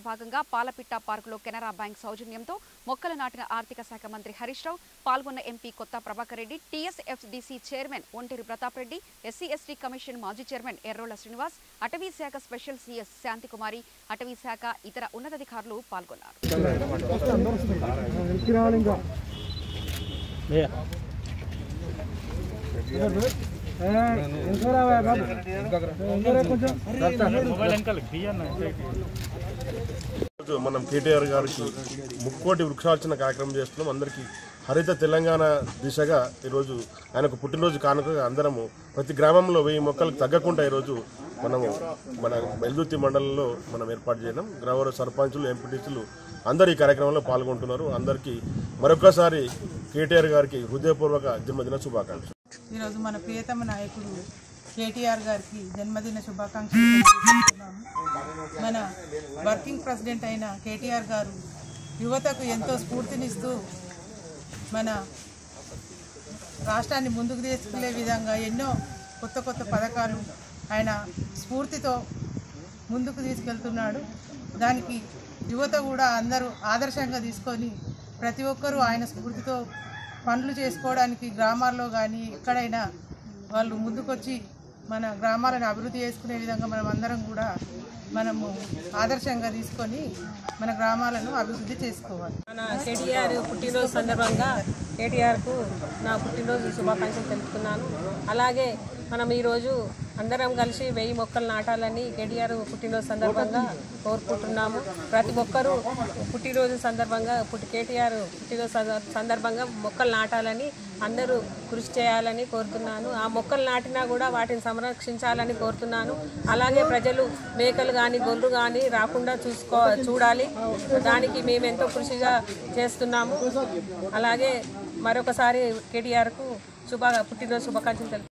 భాగంగా పాలపిట్ట పార్కులో కెనరా బ్యాంక్ సౌజన్యంతో మొక్కలు నాటిన ఆర్థిక శాఖ మంత్రి హరీష్ రావు పాల్గొన్న MP Kotha Prabhakar Reddy TSFDC chairman Onteru Pratap Reddy SC ST commission మాజీ చైర్మన్ ఎర్రోళ్ల శ్రీనివాస్ అటవీ శాఖ స్పెషల్ సీఎస్ శాంతికుమారి అటవీ శాఖ ఇతర ఉన్నతాధికారులు పాల్గొన్నారు ఈరోజు మనం కేటీఆర్ గారికి ముక్కోటి వృక్షార్చన కార్యక్రమం చేస్తున్నాం అందరికీ హరిత తెలంగాణ దిశగా ఈరోజు ఆయనకు పుట్టినరోజు కానుకగా అందరము ప్రతి గ్రామంలో వెయ్యి మొక్కలకు తగ్గకుండా ఈరోజు మనము మన వెల్దుర్తి మండలంలో మనం ఏర్పాటు చేయడం గ్రామ సర్పంచులు ఎంపీటీసీలు అందరు ఈ కార్యక్రమంలో పాల్గొంటున్నారు అందరికీ మరొకసారి కేటీఆర్ గారికి హృదయపూర్వక జన్మదిన శుభాకాంక్షలు ఈరోజు మన ప్రియతమ నాయకుడు కేటీఆర్ గారికి జన్మదిన శుభాకాంక్షలు తెలియజేస్తున్నాము మన వర్కింగ్ ప్రెసిడెంట్ అయిన కేటీఆర్ గారు యువతకు ఎంతో స్ఫూర్తినిస్తూ మన రాష్ట్రాన్ని ముందుకు తీసుకెళ్లే విధంగా ఎన్నో కొత్త కొత్త పథకాలు ఆయన స్ఫూర్తితో ముందుకు తీసుకెళ్తున్నాడు దానికి యువత కూడా అందరూ ఆదర్శంగా తీసుకొని ప్రతి ఒక్కరూ ఆయన స్ఫూర్తితో పనులు చేసుకోవడానికి గ్రామాల్లో కానీ ఎక్కడైనా వాళ్ళు ముందుకొచ్చి మన గ్రామాలను అభివృద్ధి చేసుకునే విధంగా మనం అందరం కూడా మనము ఆదర్శంగా తీసుకొని మన గ్రామాలను అభివృద్ధి చేసుకోవాలి మన కేటీఆర్ పుట్టినరోజు సందర్భంగా కేటీఆర్కు నా పుట్టినరోజు శుభాకాంక్షలు తెలుపుతున్నాను అలాగే మనం ఈరోజు అందరం కలిసి వెయ్యి మొక్కలు నాటాలని కేటీఆర్ పుట్టినరోజు సందర్భంగా కోరుకుంటున్నాము ప్రతి ఒక్కరూ పుట్టినరోజు సందర్భంగా పుట్టి కేటీఆర్ పుట్టినరోజు సంద- సందర్భంగా మొక్కలు నాటాలని అందరూ కృషి చేయాలని కోరుతున్నాను ఆ మొక్కలు నాటినా కూడా వాటిని సంరక్షించాలని కోరుతున్నాను అలాగే ప్రజలు మేకలు కానీ గొర్రెలు కానీ రాకుండా చూసుకో చూడాలి దానికి మేము ఎంతో కృషిగా చేస్తున్నాము అలాగే మరొకసారి కేటీఆర్కు శుభ పుట్టినరోజు శుభాకాంక్షలు తెలుపు